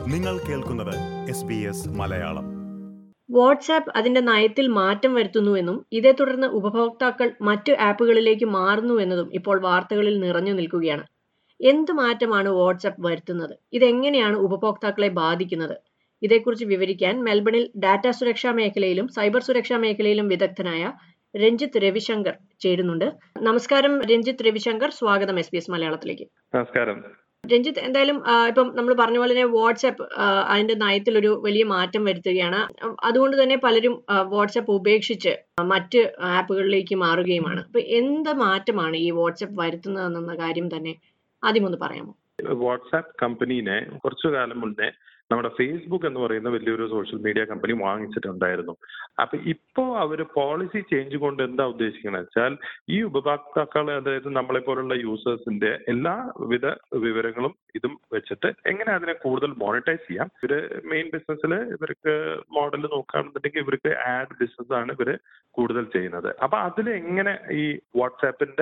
നിങ്ങൾ കേൾക്കുന്നത് S B S Malayalam WhatsApp അതിന്റെ നയത്തിൽ മാറ്റം വരുത്തുന്നുവെന്നും ഇതേ തുടർന്ന് ഉപഭോക്താക്കൾ മറ്റു ആപ്പുകളിലേക്ക് മാറുന്നുവെന്നതും ഇപ്പോൾ വാർത്തകളിൽ നിറഞ്ഞു നിൽക്കുകയാണ് എന്ത് മാറ്റമാണ് വാട്സാപ്പ് വരുത്തുന്നത് ഇതെങ്ങനെയാണ് ഉപഭോക്താക്കളെ ബാധിക്കുന്നത് ഇതേക്കുറിച്ച് വിവരിക്കാൻ മെൽബണിൽ ഡാറ്റ സുരക്ഷാ മേഖലയിലും സൈബർ സുരക്ഷാ മേഖലയിലും വിദഗ്ധനായ രഞ്ജിത്ത് രവിശങ്കർ ചേരുന്നുണ്ട് നമസ്കാരം രഞ്ജിത്ത് രവിശങ്കർ സ്വാഗതം എസ് ബി എസ് മലയാളത്തിലേക്ക് നമസ്കാരം രഞ്ജിത്ത് എന്തായാലും ആ, ഇപ്പം നമ്മൾ പറഞ്ഞ പോലെ തന്നെ വാട്സാപ്പ് ആ, അതിന്റെ നയത്തിൽ ഒരു വലിയ മാറ്റം വരുത്തുകയാണ് അതുകൊണ്ട് തന്നെ പലരും ആ, വാട്സാപ്പ് ഉപേക്ഷിച്ച് മറ്റ് ആപ്പുകളിലേക്ക് മാറുകയുമാണ് അപ്പൊ എന്ത് മാറ്റമാണ് ഈ വാട്സാപ്പ് വരുത്തുന്നതെന്ന കാര്യം തന്നെ ആദ്യം ഒന്ന് പറയാമോ വാട്സാപ്പ് കമ്പനീനെ കുറച്ചു കാലം മുന്നേ നമ്മുടെ ഫേസ്ബുക്ക് എന്ന് പറയുന്ന വലിയൊരു സോഷ്യൽ മീഡിയ കമ്പനി വാങ്ങിച്ചിട്ടുണ്ടായിരുന്നു അപ്പൊ ഇപ്പോ അവര് പോളിസി ചേഞ്ച് കൊണ്ട് എന്താ ഉദ്ദേശിക്കുന്നത് വെച്ചാൽ ഈ ഉപഭോക്താക്കളെ അതായത് നമ്മളെ പോലുള്ള യൂസേഴ്സിന്റെ എല്ലാവിധ വിവരങ്ങളും ഇതും വെച്ചിട്ട് എങ്ങനെ അതിനെ കൂടുതൽ മോണിറ്റൈസ് ചെയ്യാം ഇവര് മെയിൻ ബിസിനസ്സിൽ ഇവർക്ക് മോഡൽ നോക്കുകയാണെന്നുണ്ടെങ്കിൽ ഇവർക്ക് ആഡ് ബിസിനസ് ആണ് ഇവര് കൂടുതൽ ചെയ്യുന്നത് അപ്പൊ അതിൽ എങ്ങനെ ഈ വാട്സാപ്പിന്റെ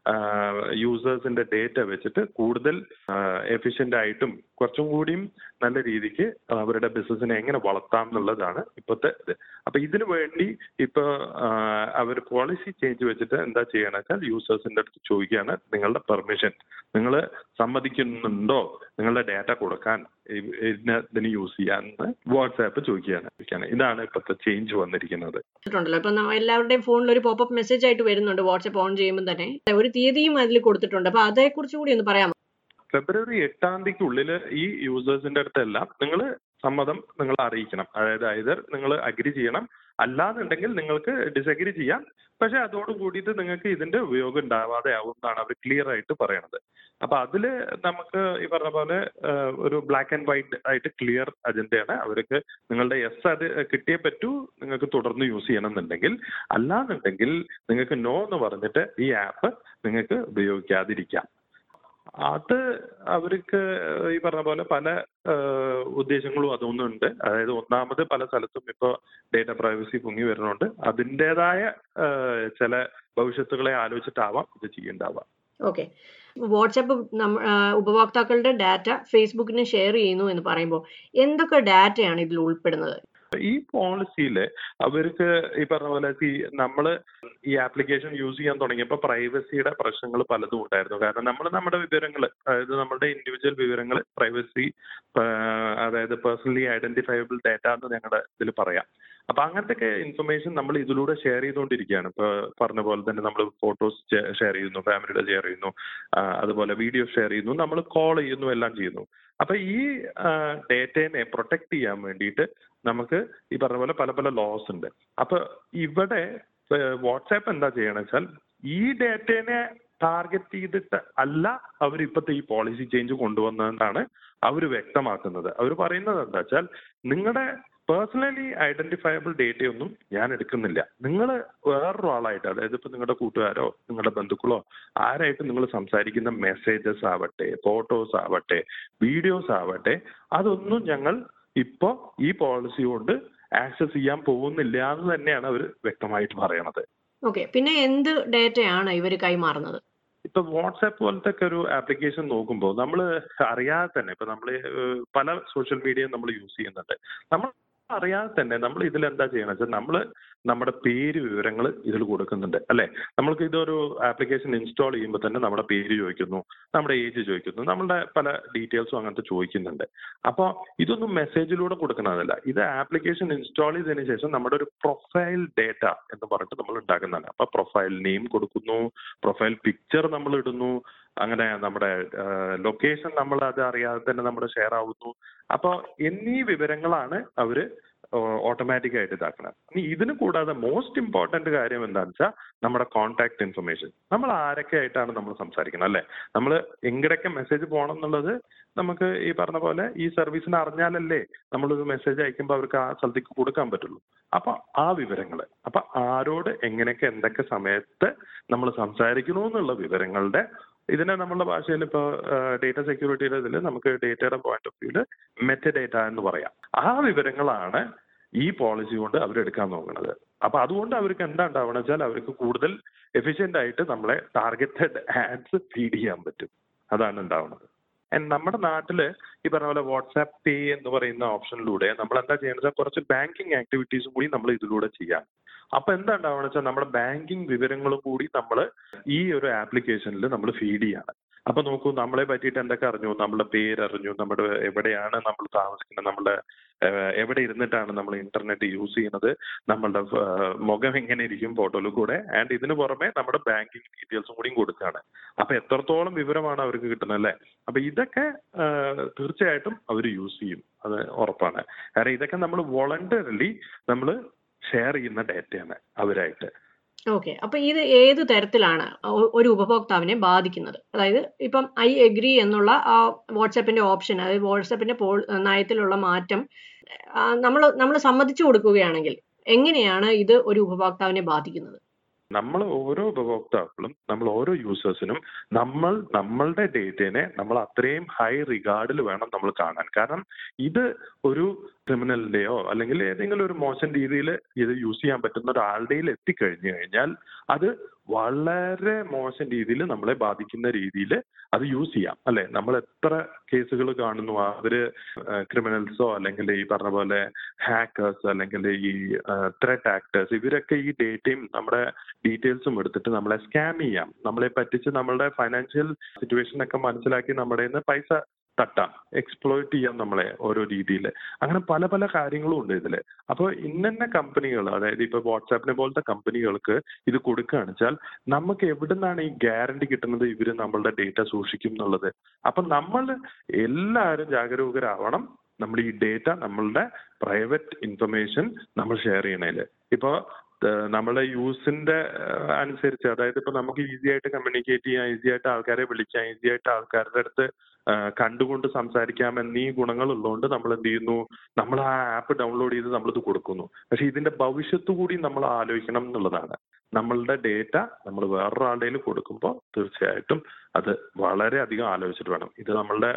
യൂസേഴ്സിന്റെ ഡേറ്റ വെച്ചിട്ട് കൂടുതൽ എഫിഷ്യന്റ് ആയിട്ടും കുറച്ചും കൂടിയും നല്ല രീതിക്ക് അവരുടെ ബിസിനസിനെ എങ്ങനെ വളർത്താം എന്നുള്ളതാണ് ഇപ്പോഴത്തെ ഇത് അപ്പൊ ഇതിനു വേണ്ടി ഇപ്പൊ അവർ പോളിസി ചേഞ്ച് വെച്ചിട്ട് എന്താ ചെയ്യണമെന്ന് വെച്ചാൽ യൂസേഴ്സിന്റെ അടുത്ത് ചോദിക്കുകയാണ് നിങ്ങളുടെ പെർമിഷൻ നിങ്ങൾ സമ്മതിക്കുന്നുണ്ടോ നിങ്ങളുടെ ഡാറ്റ കൊടുക്കാൻ ഇ- ഇതിന് ഇതിന് യൂസ് ചെയ്യാന്ന് വാട്സാപ്പ് ചോദിക്കുകയാണ് ചോദിക്കുകയാണ്. ഇതാണ് ഇപ്പോഴത്തെ ചേഞ്ച് വന്നിരിക്കുന്നത് ഉണ്ടല്ലോ ഇപ്പൊ നമ്മ- എല്ലാവരുടെയും ഫോണിൽ ഒരു പോപ്പപ്പ് മെസ്സേജ് ആയിട്ട് വരുന്നുണ്ട് വാട്സാപ്പ് ഓൺ ചെയ്യുമ്പോൾ തന്നെ ഒരു തീയതിയും അതിൽ കൊടുത്തിട്ടുണ്ട് അപ്പൊ അതേക്കുറിച്ച് കൂടി ഒന്ന് പറയാമോ ഫെബ്രുവരി എട്ടാം തീയതിക്കുള്ളിൽ ഈ യൂസേഴ്സിന്റെ അടുത്തെല്ലാം നിങ്ങൾ സമ്മതം നിങ്ങൾ അറിയിക്കണം അതായത് ഐതർ നിങ്ങൾ അഗ്രി ചെയ്യണം അല്ലാന്നുണ്ടെങ്കിൽ നിങ്ങൾക്ക് ഡിസഗ്രി ചെയ്യാം പക്ഷെ അതോട് കൂടിയിട്ട് നിങ്ങൾക്ക് ഇതിന്റെ ഉപയോഗം ഉണ്ടാവാതെ ആവും എന്നാണ് അവർ ക്ലിയർ ആയിട്ട് പറയണത് അപ്പൊ അതില് നമുക്ക് ഈ പറഞ്ഞ പോലെ ആ, ഒരു ബ്ലാക്ക് ആൻഡ് വൈറ്റ് ആയിട്ട് ക്ലിയർ അജണ്ടയാണ് അവർക്ക് നിങ്ങളുടെ എസ് അത് കിട്ടിയേ പറ്റൂ നിങ്ങൾക്ക് തുടർന്ന് യൂസ് ചെയ്യണം എന്നുണ്ടെങ്കിൽ അല്ലാന്നുണ്ടെങ്കിൽ നിങ്ങൾക്ക് നോ എന്ന് പറഞ്ഞിട്ട് ഈ ആപ്പ് നിങ്ങൾക്ക് ഉപയോഗിക്കാതിരിക്കാം അത് അവർക്ക് ഈ പറഞ്ഞ പോലെ പല ഏഹ്, ഉദ്ദേശങ്ങളും അതൊന്നും ഉണ്ട് അതായത് ഒന്നാമത് പല സ്ഥലത്തും ഇപ്പൊ ഡേറ്റ പ്രൈവസി പൊങ്ങി വരുന്നുണ്ട് അതിൻ്റെതായ ഏഹ്, ചില ഭവിഷ്യത്തുകളെ ആലോചിച്ചിട്ടാവാം ഇത് ചെയ്യേണ്ടാവാം ഓക്കെ വാട്സാപ്പ് നമ്മ- ആ, ഉപഭോക്താക്കളുടെ ഡാറ്റ ഫേസ്ബുക്കിന് ഷെയർ ചെയ്യുന്നു എന്ന് പറയുമ്പോൾ എന്തൊക്കെ ഡാറ്റയാണ് ഇതിൽ ഉൾപ്പെടുന്നത് ഈ പോളിസിയില് അവർക്ക് ഈ പറഞ്ഞ പോലെ ഈ നമ്മള് ഈ ആപ്ലിക്കേഷൻ യൂസ് ചെയ്യാൻ തുടങ്ങിയപ്പോൾ പ്രൈവസിയുടെ പ്രശ്നങ്ങൾ പലതും ഉണ്ടായിരുന്നു കാരണം നമ്മൾ നമ്മുടെ വിവരങ്ങൾ അതായത് നമ്മുടെ ഇൻഡിവിജ്വൽ വിവരങ്ങൾ പ്രൈവസി അതായത് പേഴ്സണലി ഐഡന്റിഫയബിൾ ഡാറ്റ എന്ന് ഞങ്ങളുടെ ഇതിൽ പറയാം അപ്പൊ അങ്ങനത്തെ ഒക്കെ ഇൻഫർമേഷൻ നമ്മൾ ഇതിലൂടെ ഷെയർ ചെയ്തുകൊണ്ടിരിക്കുകയാണ് ഇപ്പൊ പറഞ്ഞ പോലെ തന്നെ നമ്മൾ ഫോട്ടോസ് ഷെയർ ചെയ്യുന്നു ഫാമിലിയുടെ ഷെയർ ചെയ്യുന്നു ആ, അതുപോലെ വീഡിയോ ഷെയർ ചെയ്യുന്നു നമ്മൾ കോൾ ചെയ്യുന്നു എല്ലാം ചെയ്യുന്നു അപ്പൊ ഈ ഡേറ്റയെ പ്രൊട്ടക്ട് ചെയ്യാൻ വേണ്ടിയിട്ട് നമുക്ക് ഈ പറഞ്ഞ പോലെ പല പല ലോസ് ഉണ്ട് അപ്പൊ ഇവിടെ വാട്സാപ്പ് എന്താ ചെയ്യണമെന്ന് വെച്ചാൽ ഈ ഡേറ്റനെ ടാർഗറ്റ് ചെയ്തിട്ട് അല്ല അവർ ഇപ്പോഴത്തെ ഈ പോളിസി ചേഞ്ച് കൊണ്ടുവന്നതെന്നാണ് അവർ വ്യക്തമാക്കുന്നത് അവർ പറയുന്നത് എന്താ വെച്ചാൽ നിങ്ങളുടെ പേഴ്സണലി ഐഡന്റിഫയബിൾ ഡേറ്റയൊന്നും ഞാൻ എടുക്കുന്നില്ല നിങ്ങൾ വേറൊരാളായിട്ട് അതായത് ഇപ്പൊ നിങ്ങളുടെ കൂട്ടുകാരോ നിങ്ങളുടെ ബന്ധുക്കളോ ആരായിട്ട് നിങ്ങൾ സംസാരിക്കുന്ന മെസ്സേജസ് ആവട്ടെ ഫോട്ടോസ് ആവട്ടെ വീഡിയോസ് ആവട്ടെ അതൊന്നും ഞങ്ങൾ ഇപ്പോ ഈ പോളിസി കൊണ്ട് ആക്സസ് ചെയ്യാൻ പോകുന്നില്ല എന്ന് തന്നെയാണ് അവർ വ്യക്തമായിട്ട് പറയണത് ഓക്കെ പിന്നെ എന്ത് ഡേറ്റയാണ് ഇവർ കൈമാറുന്നത് ഇപ്പൊ വാട്സാപ്പ് പോലത്തെ ഒക്കെ ഒരു ആപ്ലിക്കേഷൻ നോക്കുമ്പോൾ നമ്മൾ അറിയാതെ തന്നെ ഇപ്പൊ നമ്മൾ പല സോഷ്യൽ മീഡിയയും നമ്മൾ യൂസ് ചെയ്യുന്നുണ്ട് നമ്മൾ അറിയാതെ തന്നെ നമ്മൾ ഇതിൽ എന്താ ചെയ്യണം വെച്ചാൽ നമ്മൾ നമ്മുടെ പേര് വിവരങ്ങൾ ഇതിൽ കൊടുക്കുന്നുണ്ട് അല്ലെ നമ്മൾക്ക് ഇതൊരു ആപ്ലിക്കേഷൻ ഇൻസ്റ്റാൾ ചെയ്യുമ്പോൾ തന്നെ നമ്മുടെ പേര് ചോദിക്കുന്നു നമ്മുടെ ഏജ് ചോദിക്കുന്നു നമ്മളുടെ പല ഡീറ്റെയിൽസും അങ്ങനത്തെ ചോദിക്കുന്നുണ്ട് അപ്പോൾ ഇതൊന്നും മെസ്സേജിലൂടെ കൊടുക്കുന്നതല്ല ഇത് ആപ്ലിക്കേഷൻ ഇൻസ്റ്റാൾ ചെയ്തതിന് ശേഷം നമ്മുടെ ഒരു പ്രൊഫൈൽ ഡേറ്റ എന്ന് പറഞ്ഞിട്ട് നമ്മൾ ഉണ്ടാക്കുന്നതാണ് അപ്പൊ പ്രൊഫൈൽ നെയിം കൊടുക്കുന്നു പ്രൊഫൈൽ പിക്ചർ നമ്മൾ ഇടുന്നു അങ്ങനെ നമ്മുടെ ലൊക്കേഷൻ നമ്മൾ അത് അറിയാതെ തന്നെ നമ്മുടെ ഷെയർ ആവുന്നു അപ്പോൾ എന്നീ വിവരങ്ങളാണ് അവര് ഓട്ടോമാറ്റിക് ആയിട്ട് ഇതാക്കുന്നത് ഇനി ഇതിന് കൂടാതെ മോസ്റ്റ് ഇമ്പോർട്ടന്റ് കാര്യം എന്താണെന്ന് വെച്ചാൽ നമ്മുടെ കോൺടാക്ട് ഇൻഫർമേഷൻ നമ്മൾ ആരൊക്കെ ആയിട്ടാണ് നമ്മൾ സംസാരിക്കുന്നത് അല്ലെ നമ്മൾ എങ്കിടൊക്കെ മെസ്സേജ് പോകണം എന്നുള്ളത് നമുക്ക് ഈ പറഞ്ഞ പോലെ ഈ സർവീസിന് അറിഞ്ഞാലല്ലേ നമ്മളൊരു മെസ്സേജ് അയക്കുമ്പോൾ അവർക്ക് ആ സ്ഥലത്തേക്ക് കൊടുക്കാൻ പറ്റുള്ളൂ അപ്പൊ ആ വിവരങ്ങൾ അപ്പൊ ആരോട് എങ്ങനെയൊക്കെ എന്തൊക്കെ സമയത്ത് നമ്മൾ സംസാരിക്കണു എന്നുള്ള വിവരങ്ങളുടെ ഇതിനെ നമ്മളുടെ ഭാഷയിൽ ഇപ്പോൾ ഡേറ്റ സെക്യൂരിറ്റിയുടെ ഇതിൽ നമുക്ക് ഡേറ്റയുടെ പോയിന്റ് ഓഫ് വ്യൂല് മെറ്റ ഡേറ്റ എന്ന് പറയാം ആ വിവരങ്ങളാണ് ഈ പോളിസി കൊണ്ട് അവരെടുക്കാൻ നോക്കുന്നത് അപ്പൊ അതുകൊണ്ട് അവർക്ക് എന്താ ഉണ്ടാവണം വെച്ചാൽ അവർക്ക് കൂടുതൽ എഫിഷ്യന്റ് ആയിട്ട് നമ്മളെ ടാർഗറ്റഡ് ആഡ്സ് ഫീഡ് ചെയ്യാൻ പറ്റും അതാണ് ഉണ്ടാവുന്നത് And നമ്മുടെ നാട്ടില് ഈ പറഞ്ഞ പോലെ വാട്സാപ്പ് പേ എന്ന് പറയുന്ന ഓപ്ഷനിലൂടെ നമ്മൾ എന്താ ചെയ്യുന്നത് വെച്ചാൽ കുറച്ച് ബാങ്കിങ് ആക്ടിവിറ്റീസും കൂടി നമ്മൾ ഇതിലൂടെ ചെയ്യാം അപ്പൊ എന്താ ഉണ്ടാവുക വെച്ചാൽ നമ്മുടെ ബാങ്കിങ് വിവരങ്ങളും കൂടി നമ്മൾ ഈ ഒരു ആപ്ലിക്കേഷനിൽ നമ്മൾ ഫീഡ് ചെയ്യാണ് അപ്പൊ നോക്കൂ നമ്മളെ പറ്റിയിട്ട് എന്തൊക്കെ അറിഞ്ഞു നമ്മുടെ പേരറിഞ്ഞു നമ്മുടെ എവിടെയാണ് നമ്മൾ താമസിക്കുന്നത് നമ്മുടെ ഏഹ്, എവിടെ ഇരുന്നിട്ടാണ് നമ്മൾ ഇന്റർനെറ്റ് യൂസ് ചെയ്യുന്നത് നമ്മളുടെ ഏഹ്, മുഖം എങ്ങനെ ഇരിക്കും ഫോട്ടോയിൽ കൂടെ ആൻഡ് ഇതിന് പുറമെ നമ്മുടെ ബാങ്കിങ് ഡീറ്റെയിൽസും കൂടിയും കൊടുക്കുകയാണ് അപ്പൊ എത്രത്തോളം വിവരമാണ് അവർക്ക് കിട്ടുന്നത് അല്ലേ അപ്പൊ ഇതൊക്കെ ഏഹ്, തീർച്ചയായിട്ടും അവർ യൂസ് ചെയ്യും അത് ഉറപ്പാണ് കാരണം ഇതൊക്കെ നമ്മൾ വോളണ്ടറിലി നമ്മൾ ഷെയർ ചെയ്യുന്ന ഡേറ്റയാണ് അവരായിട്ട് ഓക്കെ അപ്പൊ ഇത് ഏത് തരത്തിലാണ് ഒ- ഒരു ഉപഭോക്താവിനെ ബാധിക്കുന്നത് അതായത് ഇപ്പം ഐ എഗ്രി എന്നുള്ള ആ വാട്സാപ്പിന്റെ ഓപ്ഷൻ അതായത് വാട്സാപ്പിന്റെ പോൾ നയത്തിലുള്ള മാറ്റം നമ്മൾ നമ്മൾ സമ്മതിച്ചു കൊടുക്കുകയാണെങ്കിൽ എങ്ങനെയാണ് ഇത് ഒരു ഉപഭോക്താവിനെ ബാധിക്കുന്നത് നമ്മൾ ഓരോ ഉപഭോക്താക്കളും നമ്മൾ ഓരോ യൂസേഴ്സിനും നമ്മൾ നമ്മളുടെ ഡേറ്റയെ നമ്മൾ അത്രയും ഹൈ റിഗാർഡിൽ വേണം നമ്മൾ കാണാൻ കാരണം ഇത് ഒരു ക്രിമിനലിന്റെയോ അല്ലെങ്കിൽ ഏതെങ്കിലും ഒരു മോശം രീതിയിൽ ഇത് യൂസ് ചെയ്യാൻ പറ്റുന്ന ഒരാളുടെയിൽ എത്തിക്കഴിഞ്ഞു കഴിഞ്ഞാൽ അത് വളരെ മോശം രീതിയിൽ നമ്മളെ ബാധിക്കുന്ന രീതിയിൽ അത് യൂസ് ചെയ്യാം അല്ലെ നമ്മൾ എത്ര കേസുകൾ കാണുന്നു അവര് ക്രിമിനൽസോ അല്ലെങ്കിൽ ഈ പറഞ്ഞ പോലെ ഹാക്കേഴ്സ് അല്ലെങ്കിൽ ഈ ത്രെറ്റ് ആക്ടേഴ്സ് ഇവരൊക്കെ ഈ ഡേറ്റയും നമ്മുടെ ഡീറ്റെയിൽസും എടുത്തിട്ട് നമ്മളെ സ്കാം ചെയ്യാം നമ്മളെ പറ്റിച്ച് നമ്മളുടെ ഫൈനാൻഷ്യൽ സിറ്റുവേഷൻ ഒക്കെ മനസ്സിലാക്കി നമ്മുടെ കയ്യിന്ന് പൈസ തട്ടാം എക്സ്പ്ലോയിറ്റ് ചെയ്യാം നമ്മളെ ഓരോ രീതിയിൽ അങ്ങനെ പല പല കാര്യങ്ങളും ഉണ്ട് ഇതിൽ അപ്പോൾ ഇന്നന്ന കമ്പനികൾ അതായത് ഇപ്പൊ വാട്സാപ്പിനെ പോലത്തെ കമ്പനികൾക്ക് ഇത് കൊടുക്കുകയാണെന്ന് വെച്ചാൽ നമുക്ക് എവിടെ നിന്നാണ് ഈ ഗ്യാരണ്ടി കിട്ടുന്നത് ഇവര് നമ്മളുടെ ഡേറ്റ സൂക്ഷിക്കും എന്നുള്ളത് അപ്പൊ നമ്മൾ എല്ലാവരും ജാഗരൂകരാവണം നമ്മൾ ഈ ഡേറ്റ നമ്മളുടെ പ്രൈവറ്റ് ഇൻഫർമേഷൻ നമ്മൾ ഷെയർ ചെയ്യണേല് ഇപ്പൊ ഏഹ് നമ്മളെ യൂസിന്റെ ഏഹ് അനുസരിച്ച് അതായത് ഇപ്പൊ നമുക്ക് ഈസി ആയിട്ട് കമ്മ്യൂണിക്കേറ്റ് ചെയ്യാം ഈസി ആയിട്ട് ആൾക്കാരെ വിളിക്കാം ഈസി ആയിട്ട് ആൾക്കാരുടെ അടുത്ത് ഏഹ് കണ്ടുകൊണ്ട് സംസാരിക്കാം എന്നീ ഗുണങ്ങൾ ഉള്ളതുകൊണ്ട് നമ്മൾ എന്ത് ചെയ്യുന്നു നമ്മൾ ആ ആപ്പ് ഡൗൺലോഡ് ചെയ്ത് നമ്മളിത് കൊടുക്കുന്നു പക്ഷെ ഇതിന്റെ ഭവിഷ്യത്ത് കൂടി നമ്മൾ ആലോചിക്കണം എന്നുള്ളതാണ് നമ്മളുടെ ഡേറ്റ നമ്മൾ വേറൊരാളുടെ കയ്യിൽ കൊടുക്കുമ്പോൾ തീർച്ചയായിട്ടും അത് വളരെയധികം ആലോചിച്ചിട്ട് വേണം ഇത് നമ്മളുടെ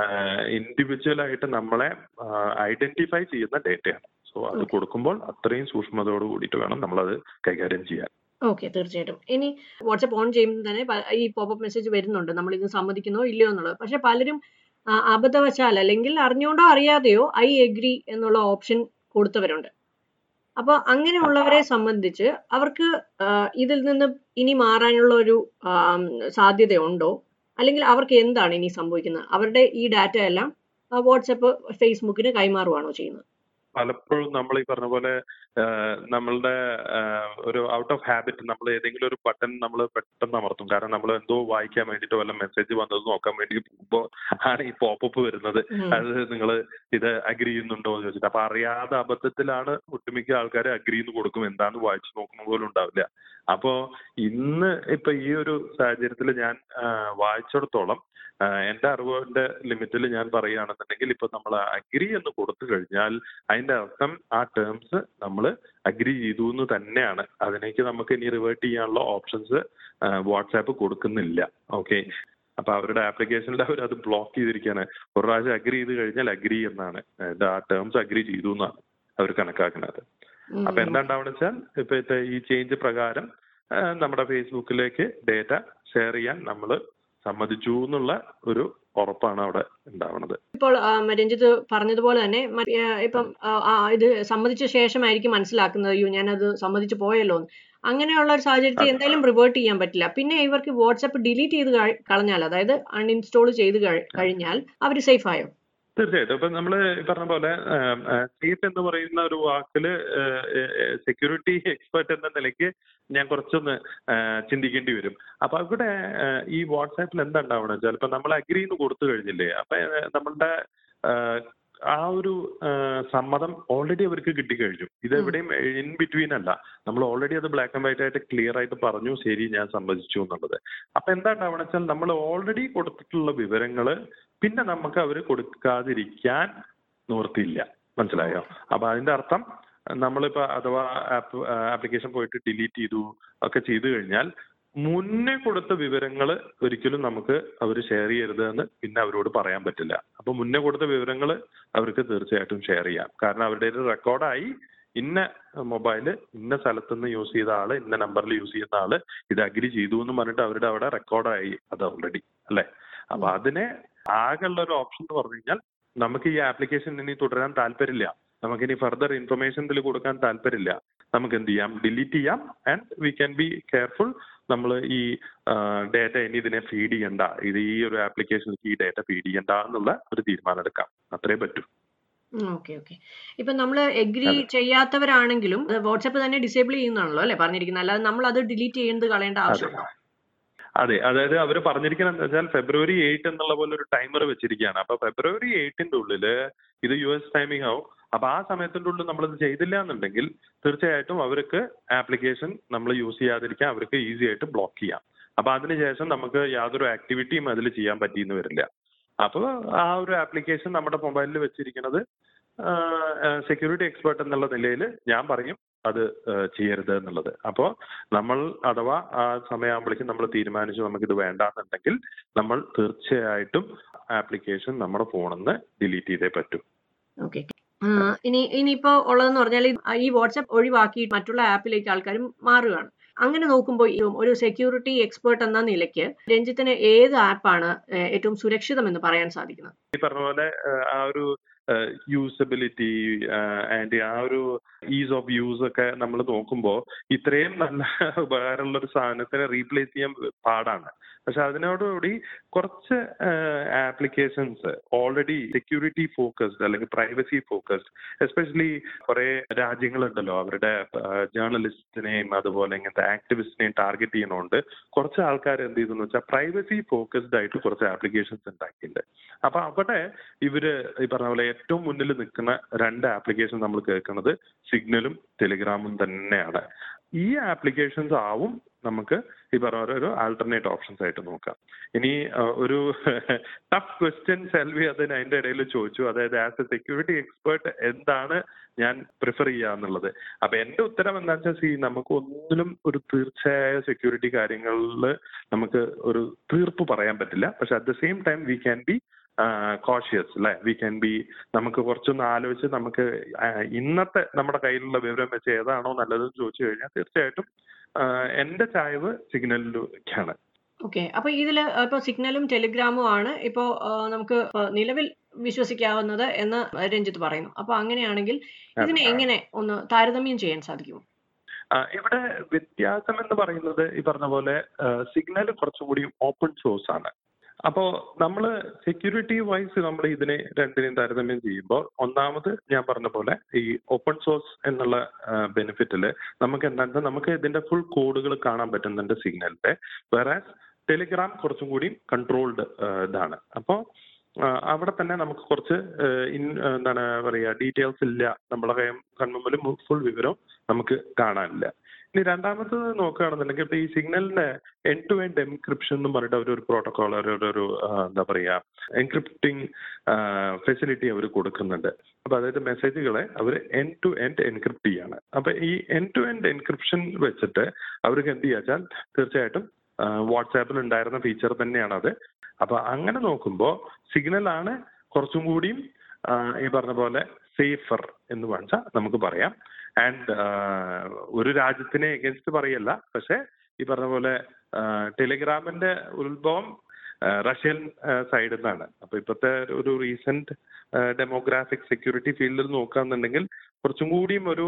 ഇൻഡിവിജ്വൽ ആയിട്ട് നമ്മളെ ഐഡന്റിഫൈ ചെയ്യുന്ന ഡേറ്റയാണ് സോ അത് കൊടുക്കുമ്പോൾ അത്രയും സൂക്ഷ്മതയോട് കൂടിയിട്ട് വേണം നമ്മളത് കൈകാര്യം ചെയ്യാൻ ഓക്കെ തീർച്ചയായിട്ടും ഇനി വാട്സാപ്പ് ഓൺ ചെയ്യുമ്പോൾ തന്നെ പ- ഈ പോപ്പപ്പ് മെസ്സേജ് വരുന്നുണ്ട് നമ്മൾ ഇത് സമ്മതിക്കുന്നോ ഇല്ലയോ എന്നുള്ളത് പക്ഷെ പലരും ആ, അബദ്ധവശാൽ അല്ലെങ്കിൽ അറിഞ്ഞുകൊണ്ടോ അറിയാതെയോ ഐ എഗ്രി എന്നുള്ള ഓപ്ഷൻ കൊടുത്തവരുണ്ട് അപ്പോൾ അങ്ങനെയുള്ളവരെ സംബന്ധിച്ച് അവർക്ക് ആ, ഇതിൽ നിന്ന് ഇനി മാറാനുള്ള ഒരു ആം, സാധ്യതയുണ്ടോ അല്ലെങ്കിൽ അവർക്ക് എന്താണ് ഇനി സംഭവിക്കുന്നത് അവരുടെ ഈ ഡാറ്റ എല്ലാം ആ, വാട്സാപ്പ് ഫേസ്ബുക്കിന് കൈമാറുകയാണോ ചെയ്യുന്നത് പലപ്പോഴും നമ്മൾ ഈ പറഞ്ഞ പോലെ ആഹ് നമ്മളുടെ ആഹ് ഒരു ഔട്ട് ഓഫ് ഹാബിറ്റ് നമ്മൾ ഏതെങ്കിലും ഒരു ബട്ടൺ നമ്മൾ പെട്ടെന്ന് അമർത്തും കാരണം നമ്മൾ എന്തോ വായിക്കാൻ വേണ്ടിയിട്ട് വല്ല മെസ്സേജ് വന്നത് നോക്കാൻ വേണ്ടി പോകുമ്പോൾ ആണ് ഈ പോപ്പപ്പ് വരുന്നത് ഉം. അത് നിങ്ങൾ ഇത് അഗ്രി ചെയ്യുന്നുണ്ടോ എന്ന് ചോദിച്ചിട്ട് അപ്പൊ അറിയാതെ അബദ്ധത്തിലാണ് ഒട്ടുമിക്ക ആൾക്കാർ അഗ്രി എന്ന് കൊടുക്കും എന്താന്ന് വായിച്ചു നോക്കുന്ന പോലും ഉണ്ടാവില്ല അപ്പോ ഇന്ന് ഇപ്പൊ ഈ ഒരു സാഹചര്യത്തിൽ ഞാൻ ആഹ് വായിച്ചിടത്തോളം ആഹ് എന്റെ അറിവിന്റെ ലിമിറ്റിൽ ഞാൻ പറയുകയാണെന്നുണ്ടെങ്കിൽ ഇപ്പൊ നമ്മൾ അഗ്രി എന്ന് കൊടുത്തു കഴിഞ്ഞാൽ അതിന്റെ അർത്ഥം ആ ടേംസ് നമ്മൾ അഗ്രി ചെയ്തു എന്ന് തന്നെയാണ് അതിലേക്ക് നമുക്ക് ഇനി റിവേർട്ട് ചെയ്യാനുള്ള ഓപ്ഷൻസ് വാട്സാപ്പ് കൊടുക്കുന്നില്ല ഓക്കെ അപ്പൊ അവരുടെ ആപ്ലിക്കേഷനിൽ അവർ അത് ബ്ലോക്ക് ചെയ്തിരിക്കുകയാണ് ഒരു പ്രാവശ്യം അഗ്രി ചെയ്ത് കഴിഞ്ഞാൽ അഗ്രി എന്നാണ് അതായത് ആ ടേംസ് അഗ്രി ചെയ്തു എന്നാണ് അവർ കണക്കാക്കുന്നത് ഉം. അപ്പൊ എന്താ ഉണ്ടാവുക വെച്ചാൽ ഇപ്പോഴത്തെ ഈ ചേഞ്ച് പ്രകാരം ആ, നമ്മുടെ ഫേസ്ബുക്കിലേക്ക് ഡേറ്റ ഷെയർ ചെയ്യാൻ നമ്മൾ സമ്മതിച്ചു എന്നുള്ള ഒരു ഉറപ്പാണ് അവിടെ ഉണ്ടാവുന്നത് ഇപ്പോൾ ആ, രഞ്ജിത്ത് പറഞ്ഞതുപോലെ തന്നെ മറ്റ്, ആ, ഇപ്പം ആ, ആ, ഇത് സമ്മതിച്ച ശേഷമായിരിക്കും മനസ്സിലാക്കുന്നത് അയ്യോ ഞാനത് സമ്മതിച്ചു പോയല്ലോ എന്ന് അങ്ങനെയുള്ള ഒരു സാഹചര്യത്തിൽ അതെ. എന്തായാലും റിവേർട്ട് ചെയ്യാൻ പറ്റില്ല പിന്നെ ഇവർക്ക് വാട്സാപ്പ് ഡിലീറ്റ് ചെയ്ത് കഴി- കളഞ്ഞാൽ അതായത് അൺഇൻസ്റ്റാൾ ചെയ്ത് കഴി- കഴിഞ്ഞാൽ അവർ സേഫ് ആയോ തീർച്ചയായിട്ടും ഇപ്പൊ നമ്മള് ഈ പറഞ്ഞ പോലെ സേഫ് എന്ന് പറയുന്ന ഒരു വാക്കില് സെക്യൂരിറ്റി എക്സ്പെർട്ട് എന്ന നിലയ്ക്ക് ഞാൻ കുറച്ചൊന്ന് ആ, ചിന്തിക്കേണ്ടി വരും അപ്പൊ ഇവിടെ ആ, ഈ വാട്സാപ്പിൽ എന്താ ഉണ്ടാവണം വെച്ചാൽ ഇപ്പൊ നമ്മൾ അഗ്രി എന്ന് കൊടുത്തു കഴിഞ്ഞില്ലേ അപ്പൊ ആ, നമ്മളുടെ ആ, ആ ഒരു ആ, സമ്മതം ഓൾറെഡി അവർക്ക് കിട്ടിക്കഴിഞ്ഞു ഇത് ഉം. എവിടെയും ഇൻ ബിറ്റ്വീൻ അല്ല നമ്മൾ ഓൾറെഡി അത് ബ്ലാക്ക് ആൻഡ് വൈറ്റ് ആയിട്ട് ക്ലിയർ ആയിട്ട് പറഞ്ഞു ശരി ഞാൻ സമ്മതിച്ചു എന്നുള്ളത് അപ്പൊ എന്താ ഉണ്ടാവണം വെച്ചാൽ നമ്മൾ ഓൾറെഡി കൊടുത്തിട്ടുള്ള വിവരങ്ങള് പിന്നെ നമുക്ക് അവർ കൊടുക്കാതിരിക്കാൻ നിവൃത്തിയില്ല മനസ്സിലായോ അപ്പൊ അതിന്റെ അർത്ഥം നമ്മളിപ്പോ അഥവാ ആപ്പ് ആപ്ലിക്കേഷൻ പോയിട്ട് ഡിലീറ്റ് ചെയ്തു ഒക്കെ ചെയ്തു കഴിഞ്ഞാൽ മുന്നേ കൊടുത്ത വിവരങ്ങൾ ഒരിക്കലും നമുക്ക് അവർ ഷെയർ ചെയ്യരുത് എന്ന് പിന്നെ അവരോട് പറയാൻ പറ്റില്ല അപ്പൊ മുന്നേ കൊടുത്ത വിവരങ്ങൾ അവർക്ക് തീർച്ചയായിട്ടും ഷെയർ ചെയ്യാം കാരണം അവരുടെ ഒരു റെക്കോർഡായി ഇന്ന മൊബൈല് ഇന്ന സ്ഥലത്തുനിന്ന് യൂസ് ചെയ്ത ആള് ഇന്ന നമ്പറിൽ യൂസ് ചെയ്യുന്ന ആള് ഇത് അഗ്രി ചെയ്തു എന്ന് പറഞ്ഞിട്ട് അവരുടെ അവിടെ റെക്കോർഡായി അത് ഓൾറെഡി അല്ലെ അപ്പൊ അതിനെ ആകെയുള്ള ഒരു ഓപ്ഷൻ എന്ന് പറഞ്ഞു കഴിഞ്ഞാൽ നമുക്ക് ഈ ആപ്ലിക്കേഷൻ ഇനി തുടരാൻ താല്പര്യമില്ല നമുക്ക് ഇനി ഫർദർ ഇൻഫർമേഷൻ ഇതിൽ കൊടുക്കാൻ താല്പര്യമില്ല നമുക്ക് എന്ത് ചെയ്യാം ഡിലീറ്റ് ചെയ്യാം and we can be careful നമ്മൾ ഈ ഡേറ്റ ഇനി ഇതിനെ ഫീഡ് ചെയ്യണ്ട ഇത് ഈ ഒരു ആപ്ലിക്കേഷനിലേക്ക് ഈ ഡേറ്റ ഫീഡ് ചെയ്യണ്ട എന്നുള്ള ഒരു തീരുമാനം എടുക്കാം അത്രേ പറ്റൂ ഓക്കെ ഓക്കെ ഇപ്പൊ നമ്മൾ എഗ്രി അതെ. ചെയ്യാത്തവരാണെങ്കിലും വാട്സാപ്പ് തന്നെ ഡിസേബിൾ ചെയ്യുന്നതാണല്ലോ അല്ലെ പറഞ്ഞിരിക്കുന്നത് അല്ലാതെ നമ്മൾ അത് ഡിലീറ്റ് ചെയ്യുന്നത് കളയേണ്ട ആവശ്യമുണ്ടോ അതെ അതായത് അവർ പറഞ്ഞിരിക്കുന്നത് എന്താ വെച്ചാൽ ഫെബ്രുവരി എയ്റ്റ് എന്നുള്ള പോലെ ഒരു ടൈമർ വെച്ചിരിക്കുകയാണ് അപ്പൊ ഫെബ്രുവരി എയ്റ്റിന്റെ ഉള്ളില് ഇത് യു എസ് ടൈമിംഗ് ആവും അപ്പൊ ആ സമയത്തിന്റെ ഉള്ളിൽ നമ്മളിത് ചെയ്തില്ല എന്നുണ്ടെങ്കിൽ തീർച്ചയായിട്ടും അവർക്ക് ആപ്ലിക്കേഷൻ നമ്മൾ യൂസ് ചെയ്യാതിരിക്കാൻ അവർക്ക് ഈസി ആയിട്ട് ബ്ലോക്ക് ചെയ്യാം അപ്പൊ അതിനുശേഷം നമുക്ക് യാതൊരു ആക്ടിവിറ്റിയും അതിൽ ചെയ്യാൻ പറ്റിയെന്ന് വരില്ല അപ്പോൾ ആ ഒരു ആപ്ലിക്കേഷൻ നമ്മുടെ മൊബൈലിൽ വെച്ചിരിക്കുന്നത് സെക്യൂരിറ്റി എക്സ്പേർട്ട് എന്നുള്ള നിലയിൽ ഞാൻ പറയും അത് ആ, ചെയ്യരുത് എന്നുള്ളത് അപ്പോൾ നമ്മൾ അഥവാ ആ സമയമാകുമ്പോഴേക്കും നമ്മൾ തീരുമാനിച്ചു നമുക്കിത് വേണ്ടാന്നുണ്ടെങ്കിൽ നമ്മൾ തീർച്ചയായിട്ടും ആപ്ലിക്കേഷൻ നമ്മുടെ ഫോണിൽ നിന്ന് ഡിലീറ്റ് ചെയ്തേ പറ്റൂ ഓക്കെ ഇനി ഇനിയിപ്പോ ഉള്ളതെന്ന് പറഞ്ഞാൽ ഈ വാട്സാപ്പ് ഒഴിവാക്കി മറ്റുള്ള ആപ്പിലേക്ക് ആൾക്കാർ മാറുകയാണ് അങ്ങനെ നോക്കുമ്പോൾ ഈ ഒരു സെക്യൂരിറ്റി എക്സ്പേർട്ട് എന്ന നിലയ്ക്ക് രഞ്ജിത്തിന് ഏത് ആപ്പാണ് ഏറ്റവും സുരക്ഷിതം എന്ന് പറയാൻ സാധിക്കുന്നത് ഈ പറഞ്ഞ പോലെ ആ, ആ ഒരു യൂസബിലിറ്റി ആൻഡ് ആ ഒരു ഈസ് ഓഫ് യൂസ് ഒക്കെ നമ്മൾ നോക്കുമ്പോൾ ഇത്രയും നല്ല ഉപകാരമുള്ള ഒരു സാധനത്തിനെ റീപ്ലേസ് ചെയ്യാൻ പാടാണ് പക്ഷെ അതിനോടുകൂടി കുറച്ച് ആപ്ലിക്കേഷൻസ് ഓൾറെഡി സെക്യൂരിറ്റി ഫോക്കസ്ഡ് അല്ലെങ്കിൽ പ്രൈവസി ഫോക്കസ്ഡ് എസ്പെഷ്യലി കുറെ രാജ്യങ്ങളുണ്ടല്ലോ അവരുടെ ജേർണലിസ്റ്റിനെയും അതുപോലെ ഇങ്ങനത്തെ ആക്ടിവിസ്റ്റിനെയും ടാർഗറ്റ് ചെയ്യുന്നതുകൊണ്ട് കുറച്ച് ആൾക്കാർ എന്ത് ചെയ്തെന്ന് വെച്ചാൽ പ്രൈവസി ഫോക്കസ്ഡ് ആയിട്ട് കുറച്ച് ആപ്ലിക്കേഷൻസ് ഉണ്ടാക്കിയിട്ടുണ്ട് അപ്പൊ അവിടെ ഇവര് ഈ പറഞ്ഞ പോലെ ഏറ്റവും മുന്നിൽ നിൽക്കുന്ന രണ്ട് ആപ്ലിക്കേഷൻ നമ്മൾ കേൾക്കുന്നത് സിഗ്നലും ടെലിഗ്രാമും തന്നെയാണ് ഈ ആപ്ലിക്കേഷൻസ് ആവും നമുക്ക് ഈ പറഞ്ഞ പോലെ ഒരു ആൾട്ടർനേറ്റ് ഓപ്ഷൻസ് ആയിട്ട് നോക്കാം ഇനി ആ, ഒരു ടഫ് ക്വസ്റ്റ്യൻ സെൽവി അതിന് അതിന്റെ ഇടയിൽ ചോദിച്ചു അതായത് ആസ് എ സെക്യൂരിറ്റി എക്സ്പേർട്ട് എന്താണ് ഞാൻ പ്രിഫർ ചെയ്യുക എന്നുള്ളത് അപ്പൊ എന്റെ ഉത്തരം എന്താണെന്ന് വെച്ചാൽ സി നമുക്ക് ഒന്നിലും ഒരു തീർച്ചയായ സെക്യൂരിറ്റി കാര്യങ്ങളിൽ നമുക്ക് ഒരു തീർപ്പ് പറയാൻ പറ്റില്ല പക്ഷെ at the same time we can be cautious അല്ലെ വി ക്യാൻ ബി നമുക്ക് കുറച്ചൊന്ന് ആലോചിച്ച് നമുക്ക് ആ, ഇന്നത്തെ നമ്മുടെ കയ്യിലുള്ള വിവരം വെച്ച് ഏതാണോ നല്ലതെന്ന് ചോദിച്ചു കഴിഞ്ഞാൽ തീർച്ചയായിട്ടും ആ, എന്റെ ചായ്വ് സിഗ്നലിലേക്കാണ് ഓക്കെ അപ്പൊ ഇതില് ഇപ്പൊ സിഗ്നലും ടെലിഗ്രാമും ആണ് ഇപ്പോ ആ, നമുക്ക് ഇപ്പൊ നിലവിൽ വിശ്വസിക്കാവുന്നത് എന്ന് രഞ്ജിത്ത് പറയുന്നു അപ്പൊ അങ്ങനെയാണെങ്കിൽ ഇതിനെ എങ്ങനെ ഒന്ന് താരതമ്യം ചെയ്യാൻ സാധിക്കുമോ ആ, ഇവിടെ വ്യത്യാസം എന്ന് പറയുന്നത് ഈ പറഞ്ഞ പോലെ സിഗ്നൽ കുറച്ചുകൂടി ഓപ്പൺ സോഴ്സ് ആണ് അപ്പോ നമ്മൾ സെക്യൂരിറ്റി വൈസ് നമ്മൾ ഇതിനെ രണ്ടിനെയും താരതമ്യം ചെയ്യുമ്പോൾ ഒന്നാമത് ഞാൻ പറഞ്ഞ പോലെ ഈ ഓപ്പൺ സോഴ്സ് എന്നുള്ള ബെനിഫിറ്റിൽ നമുക്ക് എന്താണെന്ന് നമുക്ക് ഇതിന്റെ ഫുൾ കോഡുകൾ കാണാൻ പറ്റുന്നുണ്ട് സിഗ്നലിന്റെ വേറെ ടെലിഗ്രാം കുറച്ചും കൂടി കൺട്രോൾഡ് ഇതാണ് അപ്പോൾ അവിടെ തന്നെ നമുക്ക് കുറച്ച് ആ, ഇൻ- ആ, എന്താണ് പറയുക ഡീറ്റെയിൽസ് ഇല്ല നമ്മളെ കൈ കൺമുമ്പിൽ ഫുൾ വിവരം നമുക്ക് കാണാനില്ല ഇനി രണ്ടാമത്തത് നോക്കുകയാണെന്നുണ്ടെങ്കിൽ ഇപ്പൊ ഈ സിഗ്നലിന്റെ എൻഡ് ടു എൻഡ് എൻക്രിപ്ഷൻ എന്ന് പറഞ്ഞിട്ട് അവർ ഒരു പ്രോട്ടോകോൾ ഒരു ഒരു ആ, എന്താ പറയാ എൻക്രിപ്റ്റിംഗ് ഫെസിലിറ്റി അവർ കൊടുക്കുന്നുണ്ട് അപ്പൊ അതായത് മെസ്സേജുകളെ അവർ എൻഡ് ടു എൻഡ് എൻക്രിപ്റ്റ് ചെയ്യാണ് അപ്പൊ ഈ എൻഡ് ടു എൻഡ് എൻക്രിപ്ഷൻ വെച്ചിട്ട് അവർക്ക് എന്ത് ചെയ്യാച്ചാൽ തീർച്ചയായിട്ടും വാട്സാപ്പിൽ ഉണ്ടായിരുന്ന ഫീച്ചർ തന്നെയാണ് അത് അപ്പൊ അങ്ങനെ നോക്കുമ്പോൾ സിഗ്നൽ ആണ് കുറച്ചും കൂടിയും ആ, ഈ പറഞ്ഞ പോലെ സേഫർ എന്ന് വെച്ചാൽ നമുക്ക് പറയാം ആൻഡ് ഒരു രാജ്യത്തിനെ എഗൻസ്റ്റ് പറയല്ല പക്ഷെ ഈ പറഞ്ഞ പോലെ ടെലിഗ്രാമിന്റെ ഉത്ഭവം ആ, റഷ്യൻ സൈഡിൽ നിന്നാണ് അപ്പൊ ഇപ്പോഴത്തെ ഒരു റീസെന്റ് ഡെമോഗ്രാഫിക് സെക്യൂരിറ്റി ഫീൽഡിൽ നോക്കുകയാണെന്നുണ്ടെങ്കിൽ കുറച്ചും കൂടിയും ഒരു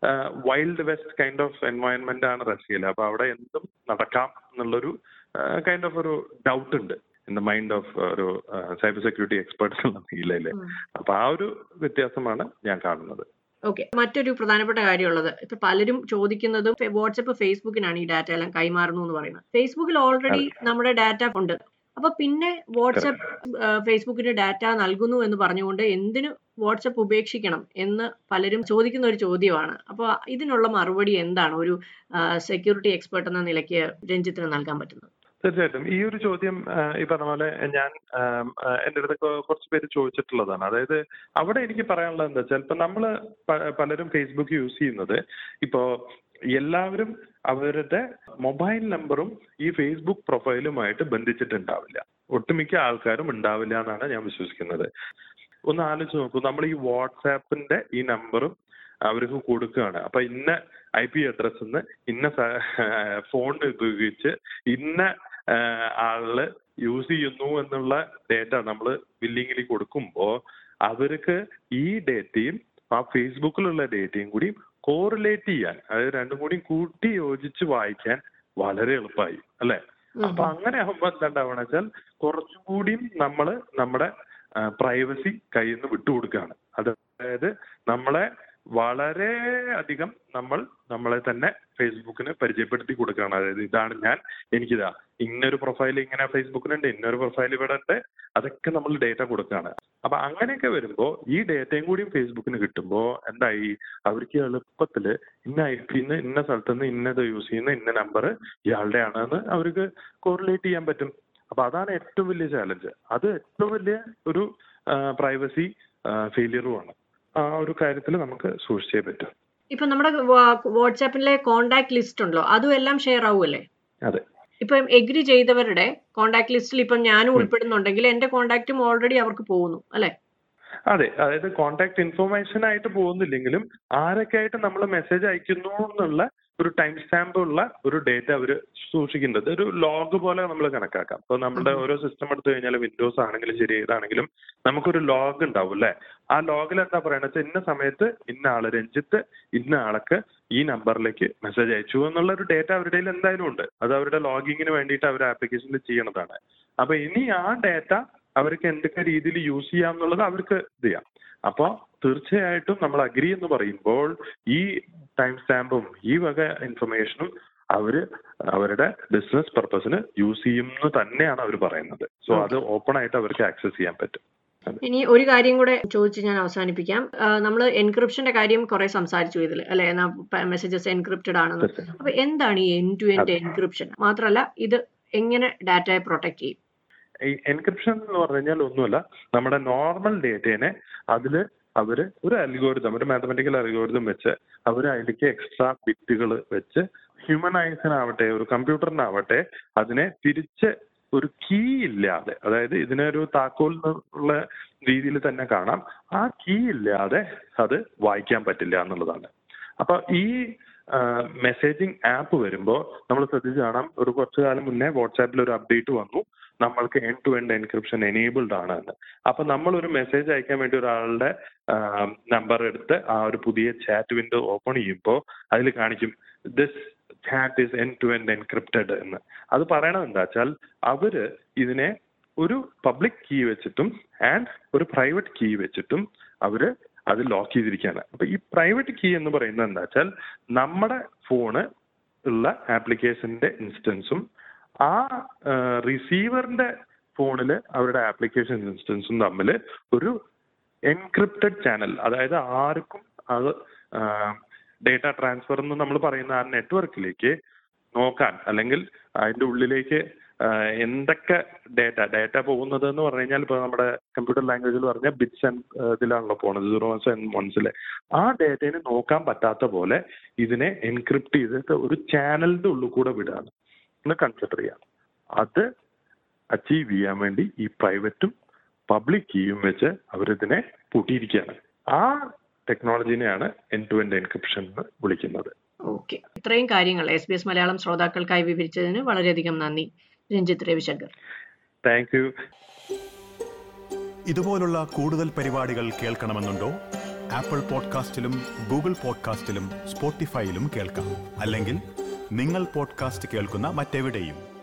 wild west kind of environment ആണ് റഷ്യയിൽ അപ്പൊ അവിടെ എന്തും നടക്കാം എന്നുള്ളൊരു കൈൻഡ് ഓഫ് ഒരു ഡൗട്ട് ഉണ്ട് ഇൻ ദ മൈൻഡ് ഓഫ് ഒരു സൈബർ സെക്യൂരിറ്റി എക്സ്പേർട്സ് എന്നുള്ള നിലയിൽ അപ്പൊ ആ ഒരു വ്യത്യാസമാണ് ഞാൻ കാണുന്നത് ഓക്കെ മറ്റൊരു പ്രധാനപ്പെട്ട കാര്യമുള്ളത് ഇപ്പൊ പലരും ചോദിക്കുന്നതും വാട്സപ്പ് ഫേസ്ബുക്കിനാണ് ഈ ഡാറ്റ എല്ലാം കൈമാറുന്നു എന്ന് പറയുന്നത് ഫേസ്ബുക്കിൽ ഓൾറെഡി നമ്മുടെ ഡാറ്റ ഉണ്ട് അപ്പൊ പിന്നെ വാട്സപ്പ് ഫേസ്ബുക്കിന് ഡാറ്റ നൽകുന്നു എന്ന് പറഞ്ഞുകൊണ്ട് എന്തിനു വാട്സപ്പ് ഉപേക്ഷിക്കണം എന്ന് പലരും ചോദിക്കുന്ന ഒരു ചോദ്യമാണ് അപ്പോൾ ഇതിനുള്ള മറുപടി എന്താണ് ഒരു സെക്യൂരിറ്റി എക്സ്പേർട്ട് എന്ന നിലയ്ക്ക് രഞ്ജിത്തിന് നൽകാൻ പറ്റുന്നത് തീർച്ചയായിട്ടും ഈ ഒരു ചോദ്യം ആ, ഈ പറഞ്ഞ പോലെ ഞാൻ ആം, ആ, എൻ്റെ അടുത്ത് കൊ- കുറച്ച് പേര് ചോദിച്ചിട്ടുള്ളതാണ് അതായത് അവിടെ എനിക്ക് പറയാനുള്ളത് എന്താ വെച്ചാൽ ഇപ്പൊ നമ്മള് പ- പലരും ഫേസ്ബുക്ക് യൂസ് ചെയ്യുന്നത് ഇപ്പോ എല്ലാവരും അവരുടെ മൊബൈൽ നമ്പറും ഈ ഫേസ്ബുക്ക് പ്രൊഫൈലുമായിട്ട് ബന്ധിച്ചിട്ടുണ്ടാവില്ല ഒട്ടുമിക്ക ആൾക്കാരും ഉണ്ടാവില്ല എന്നാണ് ഞാൻ വിശ്വസിക്കുന്നത് ഒന്ന് ആലോചിച്ച് നോക്കൂ നമ്മൾ ഈ വാട്സാപ്പിന്റെ ഈ നമ്പറും അവർക്ക് കൊടുക്കുകയാണ് അപ്പൊ ഇന്ന ഐ പി അഡ്രസ്സിൽ നിന്ന് ഇന്ന ഫോൺ ഉപയോഗിച്ച് ഇന്ന ആ, ആളില് യൂസ് ചെയ്യുന്നു എന്നുള്ള ഡേറ്റ നമ്മൾ ബില്ലിങ്ങിൽ കൊടുക്കുമ്പോൾ അവർക്ക് ഈ ഡേറ്റയും ആ ഫേസ്ബുക്കിലുള്ള ഡേറ്റയും കൂടി കോറിലേറ്റ് ചെയ്യാൻ അതായത് രണ്ടും കൂടി കൂട്ടി യോജിച്ച് വായിക്കാൻ വളരെ എളുപ്പമായി അല്ലെ ഉം. അപ്പൊ അങ്ങനെ ആകുമ്പോ എന്താ ഉണ്ടാവണ വെച്ചാൽ കുറച്ചും കൂടിയും നമ്മൾ നമ്മുടെ പ്രൈവസി കയ്യിൽ നിന്ന് വിട്ടുകൊടുക്കുകയാണ് അതായത് നമ്മളെ വളരെ അധികം നമ്മൾ നമ്മളെ തന്നെ ഫേസ്ബുക്കിന് പരിചയപ്പെടുത്തി കൊടുക്കുകയാണ് അതായത് ഇതാണ് ഞാൻ എനിക്കിതാ ഇന്നൊരു പ്രൊഫൈൽ ഇങ്ങനെ ഫേസ്ബുക്കിനുണ്ട് ഇന്നൊരു പ്രൊഫൈൽ ഇവിടെ ഉണ്ട് അതൊക്കെ നമ്മൾ ഡേറ്റ കൊടുക്കുകയാണ് അപ്പൊ അങ്ങനെയൊക്കെ വരുമ്പോ ഈ ഡേറ്റയും കൂടി ഫേസ്ബുക്കിന് കിട്ടുമ്പോൾ എന്തായി അവർക്ക് എളുപ്പത്തിൽ ഇന്ന ഐ പിന്ന് ഇന്ന സ്ഥലത്തുനിന്ന് ഇന്നത് യൂസ് ചെയ്യുന്ന ഇന്ന നമ്പർ ഇയാളുടെ ആണെന്ന് അവർക്ക് കോറിലേറ്റ് ചെയ്യാൻ പറ്റും അപ്പൊ അതാണ് ഏറ്റവും വലിയ ചാലഞ്ച് അത് ഏറ്റവും വലിയ ഒരു പ്രൈവസി ഫെയിലിയറുമാണ് ആ ഒരു കാര്യത്തിൽ നമുക്ക് സൂക്ഷിച്ചേ പറ്റും ഇപ്പൊ നമ്മുടെ വാട്സാപ്പിലെ കോണ്ടാക്ട് ലിസ്റ്റ് ഉണ്ടല്ലോ അതും എല്ലാം ഷെയർ ആവുമല്ലേ അതെ ഇപ്പം എഗ്രി ചെയ്തവരുടെ കോണ്ടാക്ട് ലിസ്റ്റിൽ ഇപ്പം ഞാനും ഉൾപ്പെടുന്നുണ്ടെങ്കിൽ എന്റെ കോണ്ടാക്റ്റും ഓൾറെഡി അവർക്ക് പോകുന്നു അല്ലെ അതെ അതായത് കോണ്ടാക്ട് ഇൻഫർമേഷൻ ആയിട്ട് പോകുന്നില്ലെങ്കിലും ആരൊക്കെ ആയിട്ട് നമ്മൾ മെസ്സേജ് അയക്കുന്നു എന്നുള്ള ഒരു ടൈം സ്റ്റാമ്പ് ഉള്ള ഒരു ഡേറ്റ അവർ സൂക്ഷിക്കുന്നത് ഒരു ലോഗ് പോലെ നമ്മൾ കണക്കാക്കാം ഇപ്പൊ നമ്മുടെ ഉം. ഓരോ സിസ്റ്റം എടുത്തു കഴിഞ്ഞാൽ വിൻഡോസ് ആണെങ്കിലും ശരി ഏതാണെങ്കിലും നമുക്കൊരു ലോഗ് ഉണ്ടാവും അല്ലെ ആ ലോഗിൽ എന്താ പറയണത് വെച്ചാൽ ഇന്ന സമയത്ത് ഇന്ന ആള് രഞ്ജിത്ത് ഇന്ന ആൾക്ക് ഈ നമ്പറിലേക്ക് മെസ്സേജ് അയച്ചു എന്നുള്ള ഒരു ഡേറ്റ അവരുടെ കയ്യിൽ എന്തായാലും ഉണ്ട് അത് അവരുടെ ലോഗിങ്ങിന് വേണ്ടിയിട്ട് അവർ ആപ്ലിക്കേഷനിൽ ചെയ്യണതാണ് അപ്പൊ ഇനി ആ ഡേറ്റ അവർക്ക് എന്തൊക്കെ രീതിയിൽ യൂസ് ചെയ്യാം എന്നുള്ളത് അവർക്ക് ഇത് ചെയ്യാം അപ്പോൾ തീർച്ചയായിട്ടും നമ്മൾ അഗ്രി എന്ന് പറയുമ്പോൾ ഈ ടൈം സ്റ്റാമ്പും ഈ വക ഇൻഫർമേഷനും അവര് അവരുടെ ബിസിനസ് പർപ്പസിന് യൂസ് ചെയ്യുമെന്ന് തന്നെയാണ് അവർ പറയുന്നത് സോ അത് ഓപ്പൺ ആയിട്ട് അവർക്ക് ആക്സസ് ചെയ്യാൻ പറ്റും ഇനി ഒരു കാര്യം കൂടെ ചോദിച്ച് ഞാൻ അവസാനിപ്പിക്കാം നമ്മൾ എൻക്രിപ്ഷന്റെ കാര്യം കുറെ സംസാരിച്ചു ഇതിൽ അല്ലെ മെസ്സേജസ് എൻക്രിപ്റ്റഡ് ആണെന്ന് തീർച്ചയായും അപ്പൊ എന്താണ് ഈ എൻ ടു എൻഡ് എൻക്രിപ്ഷൻ മാത്രമല്ല ഇത് എങ്ങനെ ഡാറ്റയെ പ്രൊട്ടക്ട് ചെയ്യും ഈ എൻക്രിപ്ഷൻ എന്ന് പറഞ്ഞു കഴിഞ്ഞാൽ ഒന്നുമല്ല നമ്മുടെ നോർമൽ ഡേറ്റേനെ അതിൽ അവര് ഒരു അൽഗോരിതം ഒരു മാത്തമെറ്റിക്കൽ അൽഗോരിതം വെച്ച് അവർ അതിലേക്ക് എക്സ്ട്രാ ബിറ്റുകൾ വെച്ച് ഹ്യൂമനൈസിനാവട്ടെ ഒരു കമ്പ്യൂട്ടറിനാവട്ടെ അതിനെ തിരിച്ച് ഒരു കീ ഇല്ലാതെ അതായത് ഇതിനൊരു താക്കോൽ ഉള്ള രീതിയിൽ തന്നെ കാണാം ആ കീ ഇല്ലാതെ അത് വായിക്കാൻ പറ്റില്ല എന്നുള്ളതാണ് അപ്പൊ ഈ മെസ്സേജിങ് ആപ്പ് വരുമ്പോൾ നമ്മൾ ശ്രദ്ധിച്ച് കാണാം ഒരു കുറച്ചു കാലം മുന്നേ വാട്സാപ്പിൽ ഒരു അപ്ഡേറ്റ് വന്നു നമ്മൾക്ക് end to end encryption enabled ആണ് എന്ന് അപ്പൊ നമ്മൾ ഒരു മെസ്സേജ് അയക്കാൻ വേണ്ടി ഒരാളുടെ നമ്പർ എടുത്ത് ആ ഒരു പുതിയ ചാറ്റ് വിൻഡോ ഓപ്പൺ ചെയ്യുമ്പോൾ അതിൽ കാണിക്കും this chat is end to end encrypted എന്ന് അത് പറയണത് എന്താ വെച്ചാൽ അവര് ഇതിനെ ഒരു പബ്ലിക് കീ വെച്ചിട്ടും ആൻഡ് ഒരു പ്രൈവറ്റ് കീ വെച്ചിട്ടും അവര് അത് ലോക്ക് ചെയ്തിരിക്കുകയാണ് അപ്പൊ ഈ പ്രൈവറ്റ് കീ എന്ന് പറയുന്നത് എന്താ വെച്ചാൽ നമ്മുടെ ഫോണ് ഉള്ള ആപ്ലിക്കേഷന്റെ ഇൻസ്റ്റൻസും ആ റിസീവറിന്റെ ഫോണിൽ അവരുടെ ആപ്ലിക്കേഷൻ ഇൻസ്റ്റൻസും തമ്മിൽ ഒരു എൻക്രിപ്റ്റഡ് ചാനൽ അതായത് ആർക്കും അത് ഡേറ്റ ട്രാൻസ്ഫർ എന്ന് നമ്മൾ പറയുന്ന ആ നെറ്റ്വർക്കിലേക്ക് നോക്കാൻ അല്ലെങ്കിൽ അതിന്റെ ഉള്ളിലേക്ക് എന്തൊക്കെ ഡേറ്റ ഡേറ്റ പോകുന്നത് എന്ന് പറഞ്ഞു കഴിഞ്ഞാൽ ഇപ്പൊ നമ്മുടെ കമ്പ്യൂട്ടർ ലാംഗ്വേജിൽ പറഞ്ഞ ബിറ്റ്സ് ആൻഡ് ഇതിലാണല്ലോ പോണത് സീറോസ് ആൻഡ് വൺസിലെ ആ ഡേറ്റയെ നോക്കാൻ പറ്റാത്ത പോലെ ഇതിനെ എൻക്രിപ്റ്റ് ചെയ്തിട്ട് ഒരു ചാനലിന്റെ ഉള്ളിൽ കൂടെ വിടുകയാണ് എന്ന് കൺസിഡർ ചെയ്യാം അത് അച്ചീവ് ചെയ്യാൻ വേണ്ടി ഈ പ്രൈവറ്റും പബ്ലിക് കീയും വെച്ച് അവരിതിനെ പൂട്ടിയിരിക്കുകയാണ് ആ ടെക്നോളജിനെയാണ് എൻ ടു എൻഡ് എൻക്രിപ്ഷൻ എന്ന് വിളിക്കുന്നത് ഓക്കെ ഇത്രയും കാര്യങ്ങൾ എസ് ബി എസ് മലയാളം ശ്രോതാക്കൾക്കായി വിവരിച്ചതിന് വളരെയധികം നന്ദി രഞ്ജിത്ത് രവിശങ്കർ താങ്ക് യു ഇതുപോലുള്ള കൂടുതൽ പരിപാടികൾ കേൾക്കണമെന്നുണ്ടോ ആപ്പിൾ പോഡ്കാസ്റ്റിലും ഗൂഗിൾ പോഡ്കാസ്റ്റിലും സ്പോട്ടിഫൈയിലും കേൾക്കാം അല്ലെങ്കിൽ നിങ്ങൾ പോഡ്കാസ്റ്റ് കേൾക്കുന്ന മറ്റെവിടെയും